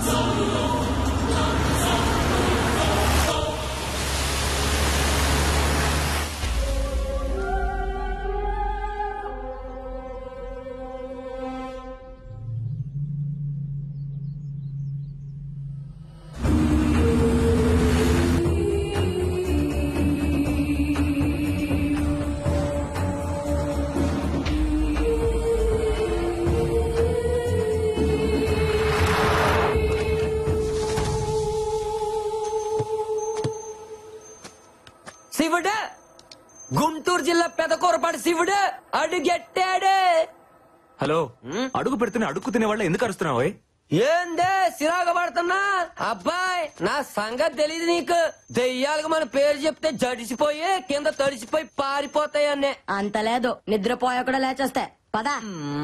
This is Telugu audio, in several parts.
శివుడు గుంటూరు జిల్లా పెదకూరపాటి శివుడు అడుగెట్టాడు హలో అడుగు పెడుతున్న అడుగు తినే వాళ్ళ ఎందుకు అరుస్తున్నావు ఏందే సిరాగ పడుతున్నా అబ్బాయి నా సంగతి తెలియదు నీకు దెయ్యాలకు మన పేరు చెప్తే జడిసిపోయి కింద తడిసిపోయి పారిపోతాయన్నే అంత లేదు నిద్రపోయా కూడా లేచేస్తే పదా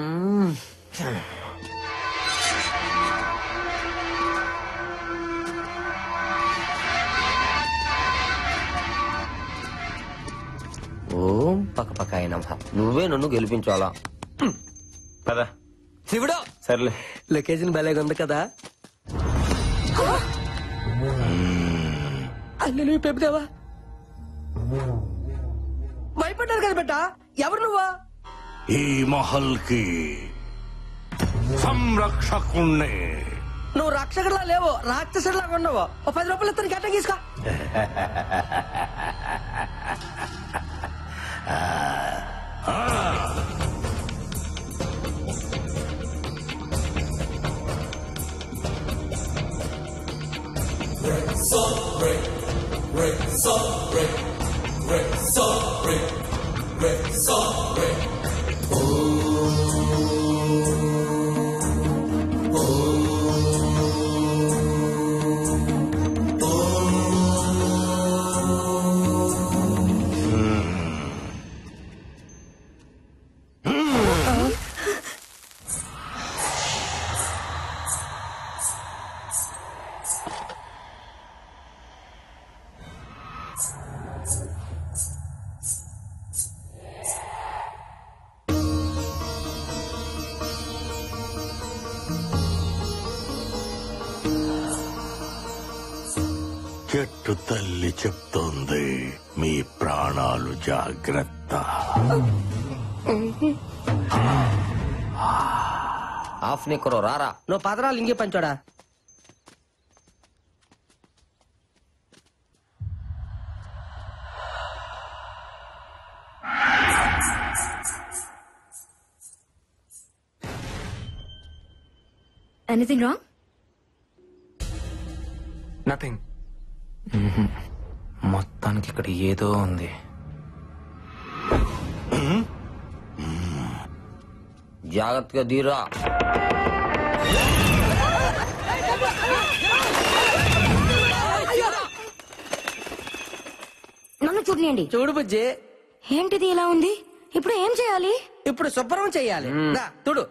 ఓం పక్క పక్క అయినా నువ్వే నన్ను గెలిపించాలా పదా శివుడు సర్లే లొకేషన్ భలేగా ఉంది కదా అల్లు నువ్వు పెప్పుదేవా భయపడ్డారు కదా బెట్ట ఎవరు నువ్వా ఈ మహల్ కి సంరక్షకుణ్ణి నువ్వు రక్షకుడిలా లేవు రాక్షసుడిలా ఉండవు ఓ పది రూపాయలు ఇస్తాను గట్ట తీసుకో చెట్టు తల్లి చెప్తోంది మీ ప్రాణాలు జాగ్రత్త ఆఫ్ నిక్కరో రారా నువ్వు పదరాలు ఇంకే పంచోడా ఎనీథింగ్ రాంగ్ నథింగ్ మొత్తానికి ఇక్కడ ఏదో ఉంది జాగ్రత్తగా దీరా నన్ను చూడనియండి చూడు బుజ్జి ఏంటిది ఇలా ఉంది ఇప్పుడు ఏం చేయాలి ఇప్పుడు శుభ్రం చెయ్యాలి దా, చూడు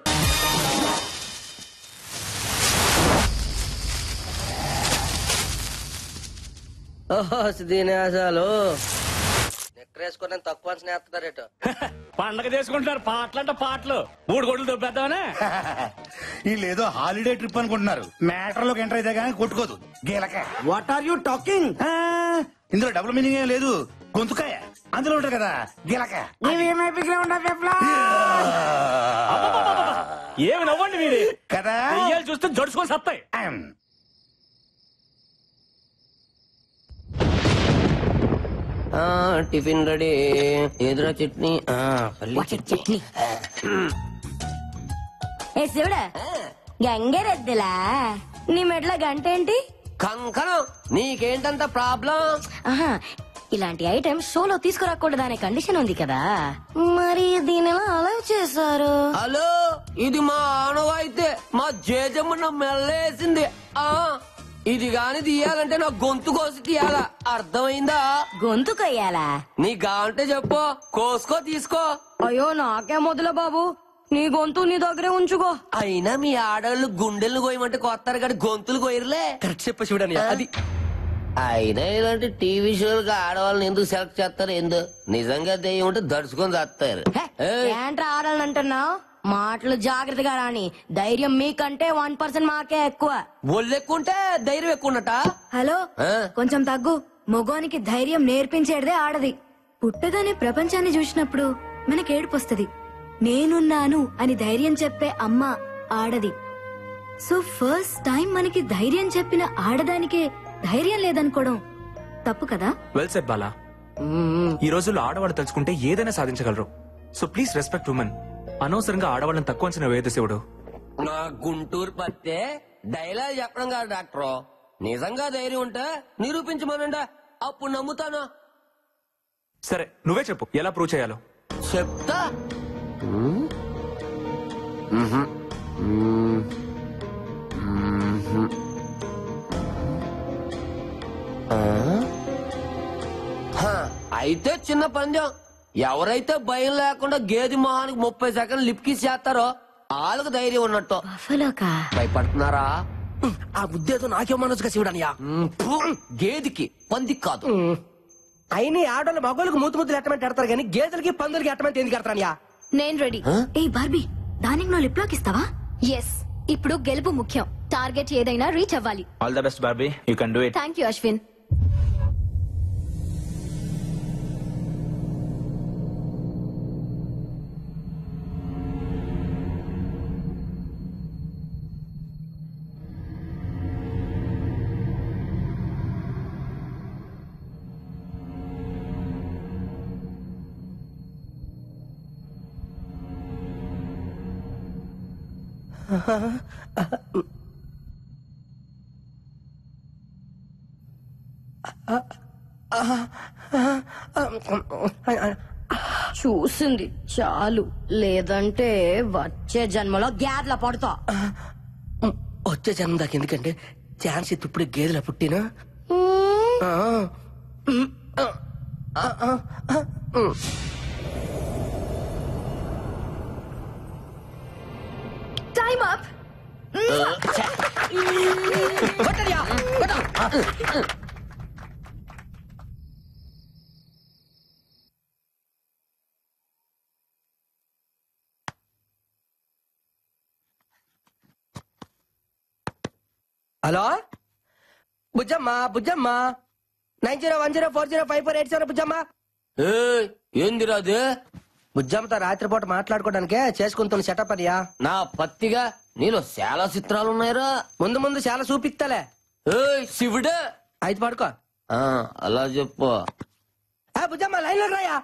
ఓహో దీనేశాలు నెక్కరేసుకుని తక్కువ స్నేహితుడారేటో పండగ చేసుకుంటున్నారు పాటలంట పాటలు మూడు గొడ్లు దొబ్బేద్దామనే వీళ్ళేదో హాలిడే ట్రిప్ అనుకుంటున్నారు మ్యాటర్ లోకి ఎంటర్ అయితే కానీ కొట్టుకోదు గీలక వాట్ ఆర్ యూ టాకింగ్ ఇందులో డబుల్ మీనింగ్ ఏం లేదు గొంతుకాయ అందులో ఉంటారు కదా గీలక ఏమి నవ్వండి మీరు కదా దెయ్యాలు చూస్తే జడుచుకొని సత్తాయి ఆమ్. ఆ, టిఫిన్ రెడీ ఎదురా చట్నీ ఆ, పల్లి చట్నీ చట్నీ ఏ శివుడా గంగరెద్దులా నీ మెట్ల గంట ఏంటి కంకణం నీకేంటంత ప్రాబ్లం ఆహా ఇలాంటి ఐటమ్ షోలో తీసుకురాకూడదు అనే కండిషన్ ఉంది కదా మరి దీని ఎలా అలౌ చేశారు హలో ఇది మా ఆనవాయితే మా జేజమ్మ నా మెల్లేసింది ఆ ఇది గాని తీయాలంటే నా గొంతు కోసి తీయాలా అర్థమైందా గొంతు కొయ్యాలా నీ గాంటే చెప్పు కోసుకో తీసుకో అయ్యో నాకే మొదల బాబు నీ గొంతు నీ దగ్గరే ఉంచుకో అయినా మీ ఆడవాళ్ళు గుండెలు కోయమంటే కొత్తారు కానీ గొంతులు కోయరులే కరెక్ట్ చెప్ప చూడని అది అయినా ఇలాంటి టీవీ షోలకు ఆడవాళ్ళని ఎందుకు సెలెక్ట్ చేస్తారు ఎందు నిజంగా దెయ్యం ఉంటే దడుచుకొని చేస్తారు హే, ఏంట్రా ఆడాలని అంటున్నావు మాటలు జాగ్రత్తగా రాని ధైర్యం మీకంటే వన్ పర్సెంట్ మాకే ఎక్కువ ఒళ్ళు ఎక్కువ ఉంటే ధైర్యం ఎక్కువ ఉన్నట హలో ఆ? కొంచెం తగ్గు మగోనికి ధైర్యం నేర్పించేదే ఆడది పుట్టగానే ప్రపంచాన్ని చూసినప్పుడు మనకి ఏడుపొస్తుంది నేనున్నాను అని ధైర్యం చెప్పే అమ్మ ఆడది సో ఫస్ట్ టైం మనకి ధైర్యం చెప్పిన ఆడదానికే ధైర్యం లేదనుకోవడం తప్పు కదా వెల్ సెట్ బాలా ఈ రోజుల్లో ఆడవాళ్ళు తలుచుకుంటే ఏదైనా సాధించగలరు సో ప్లీజ్ రెస్పెక్ట్ ఉమెన్ అనవసరంగా ఆడవాళ్ళని తక్కువ అంచనా వేయదు శివుడు నా గుంటూరు పత్తే డైలాగ్ చెప్పడం కాదు డాక్టర్ నిజంగా ధైర్యం ఉంటే నిరూపించమనండి అప్పుడు నమ్ముతాను సరే నువ్వే చెప్పు ఎలా ప్రూవ్ చేయాలో చెప్తా హ, అయితే చిన్న పందెం ఎవరైతే భయం లేకుండా గేది మొహానికి ముప్పై సెకండ్లు లిప్కిస్ చేస్తారో వాళ్ళకి ధైర్యం ఉన్నట్టు బఫలోకా భయపడుతున్నారా ఆ ఉద్దేశం నాకే మనసుగా శివుడనియా మ్, ఫు, గేదికి పందికి కాదు అయినా ఆడోళ్ళు మగోళ్ళకి మూతు ముద్దులు ఎట్టమంటే ఎడతారు కానీ గేదెలకి పందులకి ఎట్టమంటే ఎందుకు ఎడతారనియా నేను రెడీ ఏ బార్బీ దానికి నువ్వు లిప్ లాక్ ఇస్తావా ఎస్ ఇప్పుడు గెలుపు ముఖ్యం టార్గెట్ ఏదైనా రీచ్ అవ్వాలి all the best Barbie you can do it thank you Ashwin చూసింది చాలు లేదంటే వచ్చే జన్మలో గ్యార్ల పడతా వచ్చే జన్మ దాకా ఎందుకంటే ఛాన్స్ ఇತ್ತು ఇప్పుడు గేదెల పుట్టినా ఆ. టైమ్ అప్ కొట్టడియా, కొట్టు. Hello Bujjamma Bujjamma nine zero one zero four zero five four eight seven Bujjamma ఏయ్, ఏందిరా అది బుజ్జమ్మతో రాత్రిపూట మాట్లాడుకోవడానికే చేసుకుంటున్న సెటప్ అనియా నా పత్తిగా నీలో చాలా చిత్రాలు ఉన్నాయిరా ముందు ముందు చాలా చూపిస్తలే ఏయ్ శివుడే అయితే పడుకో ఆ, అలా చెప్పు ఆ బుజ్జమ్మ లైన్ లో రాయా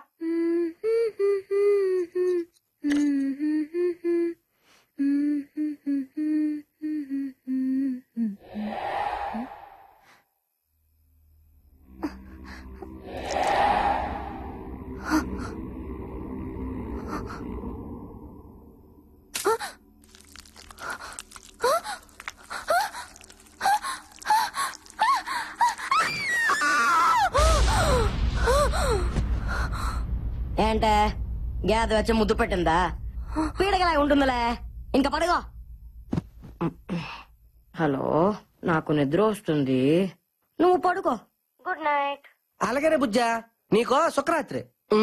ఏంటే గేద వచ్చి ముద్దు పెట్టిందా పీడకలా ఉంటుందిలే ఇంకా పడుకో హలో నాకు నిద్ర వస్తుంది నువ్వు పడుకో గుడ్ నైట్ అలాగనే బుజ్జా నీకో శుక్రరాత్రి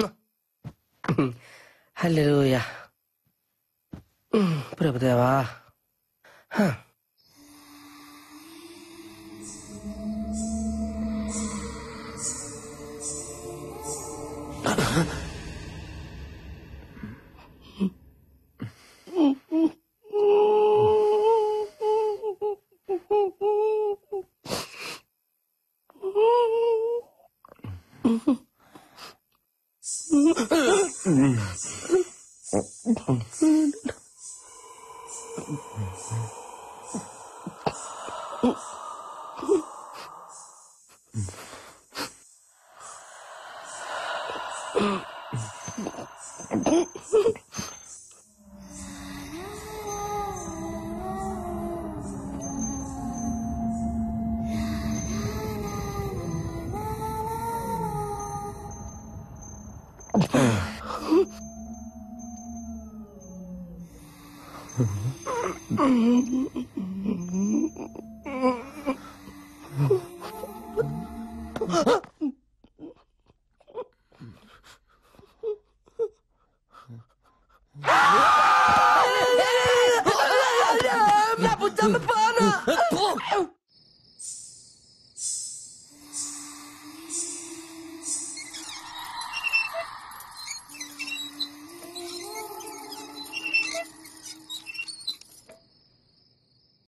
హల్లెలూయా ఉమ్, ప్రభుదేవా హ. కొట్టా